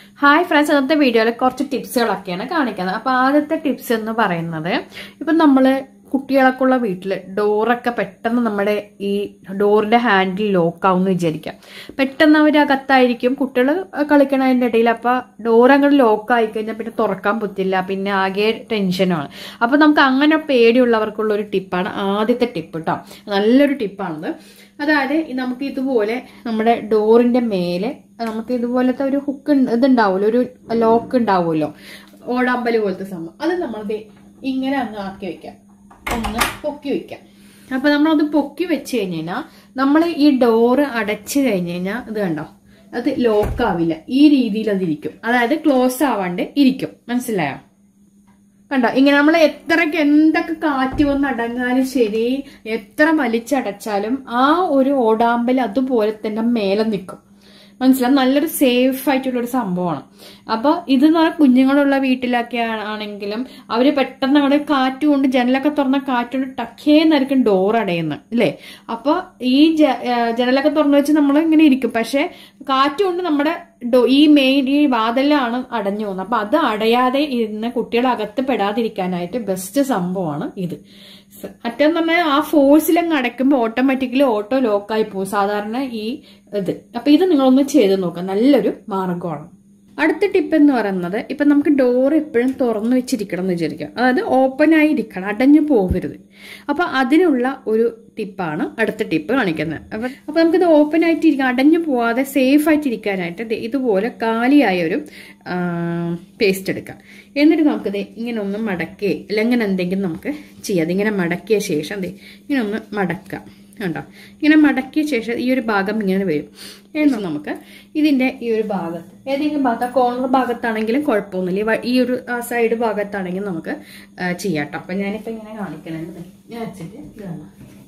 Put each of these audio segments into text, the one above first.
Hi friends ഇന്നത്തെ വീഡിയോയിൽ കുറച്ച് ടിപ്സുകളൊക്കെയാണ് കാണിക്കുന്നത് അപ്പോൾ ആദ്യത്തെ ടിപ്സ് എന്ന് പറയുന്നത് ഇപ്പം നമ്മൾ കുട്ടികളൊക്കെ ഉള്ള വീട്ടിൽ ഡോറൊക്കെ പെട്ടെന്ന് നമ്മുടെ ഈ ഡോറിന്റെ ഹാൻഡിൽ ലോക്ക് ആവും എന്ന് വിചാരിക്കാം പെട്ടെന്ന് അവർ അകത്തായിരിക്കും കുട്ടികൾ കളിക്കണതിൻ്റെ ഇടയിൽ അപ്പോൾ ഡോർ അങ്ങോട്ട് ലോക്ക് ആയി കഴിഞ്ഞാൽ പിന്നെ തുറക്കാൻ പറ്റില്ല പിന്നെ ആകെ ടെൻഷനാണ് അപ്പോൾ നമുക്ക് അങ്ങനെ പേടിയുള്ളവർക്കുള്ള ഒരു ടിപ്പാണ് ആദ്യത്തെ ടിപ്പ് കേട്ടോ നല്ലൊരു ടിപ്പാണത് അതായത് ഈ നമുക്ക് ഇതുപോലെ നമ്മുടെ ഡോറിന്റെ മേലെ നമുക്ക് ഇതുപോലത്തെ ഒരു ഹുക്ക് ഇതുണ്ടാവുമല്ലോ ഒരു ലോക്ക് ഉണ്ടാവുമല്ലോ ഓടാമ്പല് പോലത്തെ സംഭവം അത് നമ്മൾ ദേ ഇങ്ങനെ അങ്ങ് ആക്കി വെക്കാം ഒന്ന് പൊക്കി വെക്കാം അപ്പൊ നമ്മളത് പൊക്കി വെച്ച് കഴിഞ്ഞ് കഴിഞ്ഞാൽ നമ്മൾ ഈ ഡോറ് അടച്ചു കഴിഞ്ഞ് കഴിഞ്ഞാൽ ഇത് കണ്ടോ അത് ലോക്ക് ആവില്ല ഈ രീതിയിൽ അതിരിക്കും അതായത് ക്ലോസ് ആവാണ്ട് ഇരിക്കും മനസ്സിലായോ കണ്ടോ ഇങ്ങനെ നമ്മൾ എത്രക്ക് എന്തൊക്കെ കാറ്റ് വന്ന് അടങ്ങാനും ശരി എത്ര വലിച്ചടച്ചാലും ആ ഒരു ഓടാമ്പൽ അതുപോലെ തന്നെ മേലെ നിൽക്കും മനസ്സിലാവും നല്ലൊരു സേഫ് ആയിട്ടുള്ള ഒരു സംഭവമാണ് അപ്പൊ ഇത് എന്ന് പറഞ്ഞാൽ കുഞ്ഞുങ്ങളുള്ള വീട്ടിലൊക്കെ ആണെങ്കിലും അവര് പെട്ടെന്ന് അവിടെ കാറ്റ് കൊണ്ട് ജനലൊക്കെ തുറന്ന കാറ്റ് കൊണ്ട് ടക്കേന്നായിരിക്കും ഡോർ അടയുന്നത് അല്ലേ അപ്പൊ ഈ ജ- ഏഹ് ജനലൊക്കെ തുറന്നു വെച്ച് നമ്മൾ ഇങ്ങനെ ഇരിക്കും പക്ഷെ കാറ്റ് കൊണ്ട് നമ്മുടെ ഡോ ഈ മെയിൻ ഈ വാതിലാണ് അടഞ്ഞു പോകുന്നത് അപ്പൊ അത് അടയാതെ ഇരുന്ന് കുട്ടികൾ അകത്ത് പെടാതിരിക്കാനായിട്ട് ബെസ്റ്റ് സംഭവമാണ് ഇത് സ- മറ്റേന്ന് പറഞ്ഞാൽ ആ ഫോഴ്സിലങ്ങ് അടയ്ക്കുമ്പോൾ ഓട്ടോമാറ്റിക്കലി ഓട്ടോ ലോക്കായി പോകും സാധാരണ ഈ ഇത് അപ്പൊ ഇത് നിങ്ങളൊന്ന് ചെയ്ത് നോക്കാം നല്ലൊരു മാർഗമാണ് അടുത്ത ടിപ്പ് എന്ന് പറയുന്നത് ഇപ്പൊ നമുക്ക് ഡോർ എപ്പോഴും തുറന്നു വെച്ചിരിക്കണം എന്ന് വിചാരിക്കാം അതായത് ഓപ്പൺ ആയി ഇരിക്കണം അടഞ്ഞു പോകരുത് അപ്പൊ അതിനുള്ള ഒരു ടിപ്പാണ് അടുത്ത ടിപ്പ് കാണിക്കുന്നത് അപ്പൊ അപ്പൊ നമുക്കിത് ഓപ്പൺ ആയിട്ട് ഇരിക്കാം അടഞ്ഞു പോവാതെ സേഫ് ആയിട്ട് ഇരിക്കാനായിട്ട് ദേ ഇതുപോലെ കാലിയായ ഒരു പേസ്റ്റ് എടുക്കാം എന്നിട്ട് നമുക്കിത് ഇങ്ങനെ ഒന്ന് മടക്കേ അല്ലെങ്കിൽ ഇങ്ങനെ എന്തെങ്കിലും നമുക്ക് ചെയ്യാം ഇങ്ങനെ മടക്കിയ ശേഷം ദേ ഇങ്ങനെ ഒന്ന് മടക്കാം കണ്ടോ ഇങ്ങനെ മടക്കിയ ശേഷം ഈ ഒരു ഭാഗം ഇങ്ങനെ വരും എന്ന് നമുക്ക് ഇതിന്റെ ഈ ഒരു ഭാഗത്ത് ഏതെങ്കിലും ഭാഗത്ത് കോർണർ ഭാഗത്താണെങ്കിലും കുഴപ്പമൊന്നുമില്ല ഈ വ- ഈ ഒരു സൈഡ് ഭാഗത്താണെങ്കിലും നമുക്ക് ആ, ചെയ്യാം കേട്ടോ അപ്പൊ ഞാനിപ്പോ ഇങ്ങനെ കാണിക്കണേ ഞാൻ വെച്ചിട്ട് ഇത് കാണാം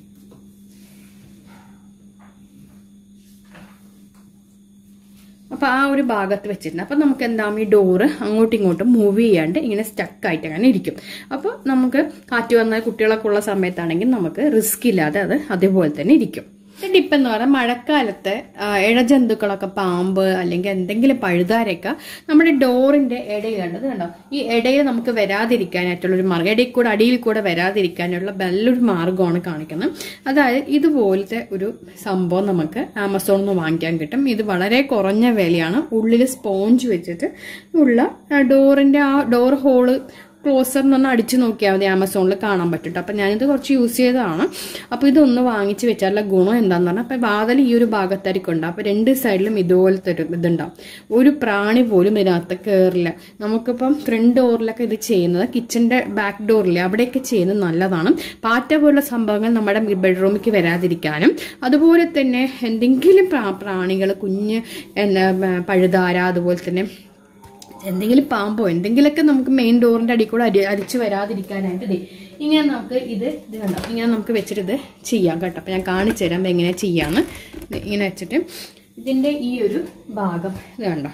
അപ്പൊ ആ ഒരു ഭാഗത്ത് വെച്ചിട്ടുണ്ട് അപ്പൊ നമുക്ക് എന്താവും ഈ ഡോറ് അങ്ങോട്ടും ഇങ്ങോട്ടും മൂവ് ചെയ്യാണ്ട് ഇങ്ങനെ സ്റ്റക്ക് ആയിട്ട് അങ്ങനെ ഇരിക്കും അപ്പൊ നമുക്ക് കാറ്റ് വന്ന കുട്ടികളൊക്കെ ഉള്ള സമയത്താണെങ്കിൽ നമുക്ക് റിസ്ക് ഇല്ലാതെ അത് അതേപോലെ തന്നെ ഇരിക്കും ടിപ്പ് എന്ന് പറഞ്ഞാൽ മഴക്കാലത്ത് ആ, ഇഴജന്തുക്കളൊക്കെ പാമ്പ് അല്ലെങ്കിൽ എന്തെങ്കിലും പഴുതാരൊക്കെ നമ്മുടെ ഡോറിന്റെ ഇടയിൽ കണ്ടത് കണ്ടോ ഈ ഇടയിൽ നമുക്ക് വരാതിരിക്കാനായിട്ടുള്ള ഒരു മാർഗ്ഗം ഇടയിൽ കൂടെ അടിയിൽ കൂടെ വരാതിരിക്കാനുള്ള നല്ലൊരു മാർഗ്ഗമാണ് കാണിക്കുന്നത് അതായത് ഇതുപോലത്തെ ഒരു സംഭവം നമുക്ക് ആമസോണിൽ നിന്ന് വാങ്ങിക്കാൻ കിട്ടും ഇത് വളരെ കുറഞ്ഞ വിലയാണ് ഉള്ളിൽ സ്പോഞ്ച് വെച്ചിട്ട് ഉള്ള ആ, ഡോറിന്റെ ആ ഡോർ ഹോള് ക്ലോസർ എന്ന് പറഞ്ഞാൽ അടിച്ചു നോക്കിയാൽ മതി ആമസോണിൽ കാണാൻ പറ്റും അപ്പൊ ഞാനിത് കുറച്ച് യൂസ് ചെയ്തതാണ് അപ്പൊ ഇതൊന്ന് വാങ്ങിച്ച് വെച്ചാലുള്ള ഗുണം എന്താന്ന് പറഞ്ഞാൽ അപ്പൊ വാതിൽ ഈ ഒരു ഭാഗത്തായിരിക്കും ഉണ്ടാവും അപ്പൊ രണ്ട് സൈഡിലും ഇതുപോലത്തെ ഒരു ഇതുണ്ടാവും ഒരു പ്രാണി പോലും ഇതിനകത്ത് കയറില്ല നമുക്കിപ്പം ഫ്രണ്ട് ഡോറിലൊക്കെ ഇത് ചെയ്യുന്നത് കിച്ചന്റെ ബാക്ക് ഡോറിൽ അവിടെയൊക്കെ ചെയ്യുന്നത് നല്ലതാണ് പാറ്റ പോലുള്ള സംഭവങ്ങൾ നമ്മുടെ ബെഡ്റൂമിലേക്ക് വരാതിരിക്കാനും അതുപോലെ തന്നെ എന്തെങ്കിലും പ്രാണികൾ കുഞ്ഞ് എന്താ പഴുതാര അതുപോലെ തന്നെ എന്തെങ്കിലും പാമ്പോ എന്തെങ്കിലുമൊക്കെ നമുക്ക് മെയിൻ ഡോറിന്റെ അടി കൂടെ അരി അരിച്ചു വരാതിരിക്കാനായിട്ട് ദേ ഇങ്ങനെ നമുക്ക് ഇത് ഇത് കണ്ടോ ഇങ്ങനെ നമുക്ക് വെച്ചിട്ട് ഇത് ചെയ്യാം കേട്ടോ അപ്പൊ ഞാൻ കാണിച്ചു തരാം എങ്ങനെ ചെയ്യാന്ന് ദേ ഇങ്ങനെ വെച്ചിട്ട് ഇതിന്റെ ഈ ഒരു ഭാഗം ഇത് കണ്ടോ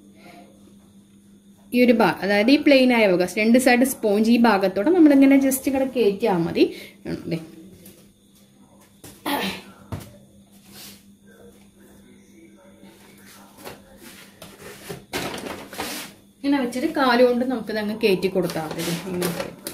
ഈ ഒരു ഭാഗം അതായത് ഈ പ്ലെയിൻ ആയ ഭാഗം രണ്ട് സൈഡ് സ്പോഞ്ച് ഈ ഭാഗത്തോടെ നമ്മളിങ്ങനെ ജസ്റ്റ് ഇങ്ങനെ കയറ്റിയാൽ മതി ദേ ഇങ്ങനെ വെച്ചിട്ട് കാലുകൊണ്ട് നമുക്കിത് അങ്ങ് കയറ്റി കൊടുത്താൽ മതി ഇങ്ങനെ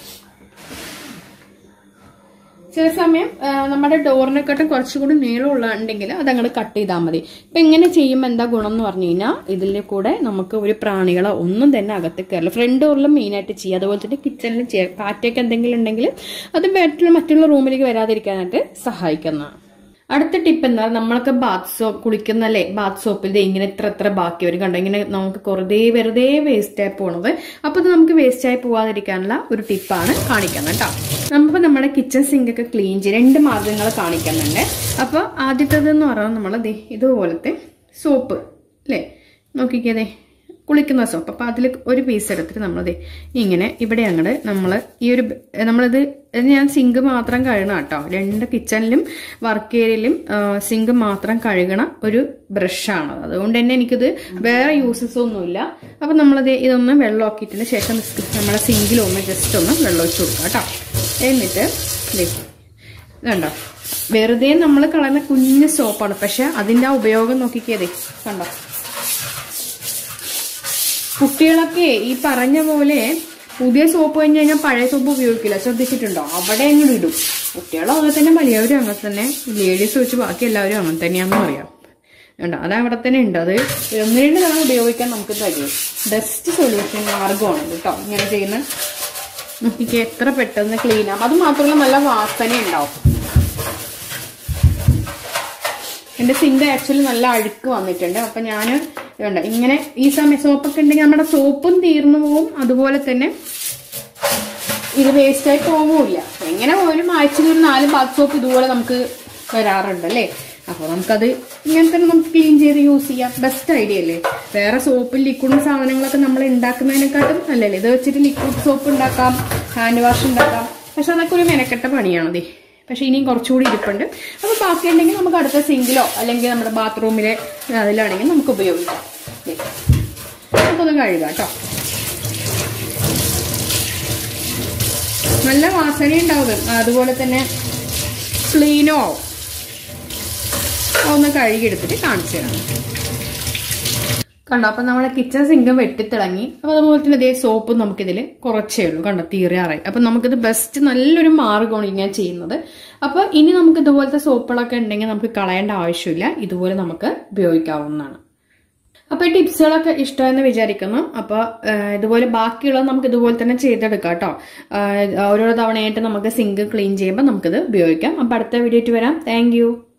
ചില സമയം ആ, നമ്മുടെ ഡോറിനെക്കാട്ടും കുറച്ചുകൂടി നീളമുള്ള ഉണ്ടെങ്കിൽ അത് അങ്ങോട്ട് കട്ട് ചെയ്താൽ മതി ഇപ്പൊ ഇങ്ങനെ ചെയ്യുമ്പോൾ എന്താ ഗുണം എന്ന് പറഞ്ഞു കഴിഞ്ഞാൽ ഇതിൽ കൂടെ നമുക്ക് ഒരു പ്രാണികളോ ഒന്നും തന്നെ അകത്ത് കയറില്ല ഫ്രണ്ട് ഡോറിലും മെയിനായിട്ട് ചെയ്യുക അതുപോലെ തന്നെ കിച്ചണിലും ചെയ്യുക കാറ്റൊക്കെ എന്തെങ്കിലും ഉണ്ടെങ്കിൽ അത് മറ്റുള്ള മറ്റുള്ള റൂമിലേക്ക് വരാതിരിക്കാനായിട്ട് സഹായിക്കുന്നതാണ് അടുത്ത ടിപ്പ് എന്താ നമ്മളൊക്കെ ബാത്ത് സോപ്പ് കുളിക്കുന്നല്ലേ ബാത്ത് സോപ്പിൽ ഇങ്ങനെ ഇത്ര എത്ര ബാക്കി വരും കണ്ടോ ഇങ്ങനെ നമുക്ക് വെറുതെ വെറുതെ വേസ്റ്റ് ആയി പോണത് അപ്പൊ ഇത് നമുക്ക് വേസ്റ്റ് ആയി പോവാതിരിക്കാനുള്ള ഒരു ടിപ്പാണ് കാണിക്കുന്നത് കേട്ടോ നമുക്ക് നമ്മുടെ കിച്ചൺ സിങ്ക് ഒക്കെ ക്ലീൻ ചെയ്യും രണ്ട് മാർഗങ്ങൾ കാണിക്കുന്നുണ്ട് അപ്പൊ ആദ്യത്തേത് എന്ന് പറഞ്ഞാൽ നമ്മൾ ഇതുപോലത്തെ സോപ്പ് അല്ലേ നോക്കിക്കതേ കുളിക്കുന്ന സോപ്പ് അപ്പൊ അതിൽ ഒരു പീസ് എടുത്തിട്ട് നമ്മളത് ഇങ്ങനെ ഇവിടെ അങ്ങോട്ട് നമ്മൾ ഈ ഒരു ബ- നമ്മളിത് ഇത് ഞാൻ സിങ്ക് മാത്രം കഴുകണം കേട്ടോ രണ്ട് കിച്ചണിലും വർക്ക് ഏരിയയിലും സിങ്ക് മാത്രം കഴുകണ ഒരു ബ്രഷാണ് അതുകൊണ്ട് തന്നെ എനിക്കിത് വേറെ യൂസസ് ഒന്നുമില്ല അപ്പൊ നമ്മളത് ഇതൊന്ന് വെള്ളമാക്കിയതിന് ശേഷം നമ്മുടെ സിങ്കിലൊന്ന് ജസ്റ്റ് ഒന്ന് വെള്ളം ഒഴിച്ച് കൊടുക്കാം കേട്ടോ എന്നിട്ട് ദേ ഇതുണ്ടോ വെറുതെ നമ്മൾ കളയുന്ന കുഞ്ഞു സോപ്പാണ് പക്ഷെ അതിന്റെ ആ ഉപയോഗം നോക്കിക്കേതേ കണ്ടോ കുട്ടികളൊക്കെ ഈ പറഞ്ഞ പോലെ പുതിയ സോപ്പ് കഴിഞ്ഞ് കഴിഞ്ഞാൽ പഴയ സോപ്പ് ഉപയോഗിക്കില്ല ശ്രദ്ധിച്ചിട്ടുണ്ടോ അവിടെ അങ്ങോട്ട് ഇടും കുട്ടികളും അങ്ങനെ തന്നെ വലിയവരും അങ്ങനെ തന്നെ ലേഡീസ് വെച്ച് ബാക്കി എല്ലാവരും അങ്ങനെ തന്നെയാണെന്ന് പറയാം ഉണ്ട് അത് അവിടെ തന്നെ ഉണ്ട് അത് ഒന്ന് രണ്ട് തവണ ഉപയോഗിക്കാൻ നമുക്ക് കഴിയും ബെസ്റ്റ് സൊല്യൂഷൻ മാർഗമാണ് കേട്ടോ ഇങ്ങനെ ചെയ്യുന്ന നമുക്ക് എത്ര പെട്ടെന്ന് ക്ലീൻ ആവും അത് മാത്രമല്ല നല്ല വാസന ഉണ്ടാവും എന്റെ സിങ്ക് ആക്ച്വലി നല്ല അഴുക്ക് വന്നിട്ടുണ്ട് അപ്പൊ ഞാൻ വേണ്ട ഇങ്ങനെ ഈ സമയം സോപ്പൊക്കെ ഉണ്ടെങ്കിൽ നമ്മുടെ സോപ്പും തീർന്നു പോവും അതുപോലെ തന്നെ ഇത് വേസ്റ്റ് ആയി പോവില്ല എങ്ങനെ പോലും ആഴ്ചയിൽ ഒരു നാല് ബാത്ത് സോപ്പ് ഇതുപോലെ നമുക്ക് വരാറുണ്ട് അല്ലേ അപ്പോൾ നമുക്കത് ഇങ്ങനെ തന്നെ നമുക്ക് ക്ലീൻ ചെയ്ത് യൂസ് ചെയ്യാം ബെസ്റ്റ് ഐഡിയ അല്ലേ വേറെ സോപ്പും ലിക്വിഡും സാധനങ്ങളൊക്കെ നമ്മൾ ഉണ്ടാക്കുന്നതിനെക്കാട്ടും നല്ലല്ലേ ഇത് വെച്ചിട്ട് ലിക്വിഡ് സോപ്പ് ഉണ്ടാക്കാം ഹാൻഡ് വാഷ് ഉണ്ടാക്കാം പക്ഷെ അതൊക്കെ ഒരു മെനക്കെട്ട പണിയാണതേ പക്ഷെ ഇനിയും കുറച്ചുകൂടി ഇരിപ്പുണ്ട് അപ്പോൾ ബാക്കി ഉണ്ടെങ്കിൽ നമുക്ക് അടുത്ത സിങ്കിലോ അല്ലെങ്കിൽ നമ്മുടെ ബാത്റൂമിലെ അതിലാണെങ്കിൽ നമുക്ക് ഉപയോഗിക്കാം ദേ. നമുക്കൊന്ന് കഴുകാം കേട്ടോ നല്ല വാസന ഉണ്ടാവും അതുപോലെ തന്നെ ക്ലീനോ ആവും ഒന്ന് കഴുകിയെടുത്തിട്ട് കാണിച്ചു തരാം കണ്ടോ അപ്പൊ നമ്മളെ കിച്ചൺ സിങ്കും വെട്ടിത്തിളങ്ങി അപ്പൊ അതുപോലെ തന്നെ ഇതേ സോപ്പും നമുക്കിതിൽ കുറച്ചേ ഉള്ളൂ കണ്ടോ തീരാറായി അപ്പൊ നമുക്കിത് ബെസ്റ്റ് നല്ലൊരു മാർഗമാണ് ഇങ്ങനെ ചെയ്യുന്നത് അപ്പൊ ഇനി നമുക്ക് ഇതുപോലത്തെ സോപ്പുകളൊക്കെ ഉണ്ടെങ്കിൽ നമുക്ക് കളയേണ്ട ആവശ്യമില്ല ഇതുപോലെ നമുക്ക് ഉപയോഗിക്കാവുന്നതാണ് അപ്പൊ ഈ ടിപ്സുകളൊക്കെ ഇഷ്ടമെന്ന് വിചാരിക്കുന്നു അപ്പൊ ഏഹ്, ഇതുപോലെ ബാക്കിയുള്ളത് നമുക്ക് ഇതുപോലെ തന്നെ ചെയ്തെടുക്കാം കേട്ടോ ഏഹ്, ഓരോ തവണയായിട്ട് നമുക്ക് സിങ്ക് ക്ലീൻ ചെയ്യുമ്പോൾ നമുക്കിത് ഉപയോഗിക്കാം അപ്പൊ അടുത്ത വീഡിയോ വരാം താങ്ക്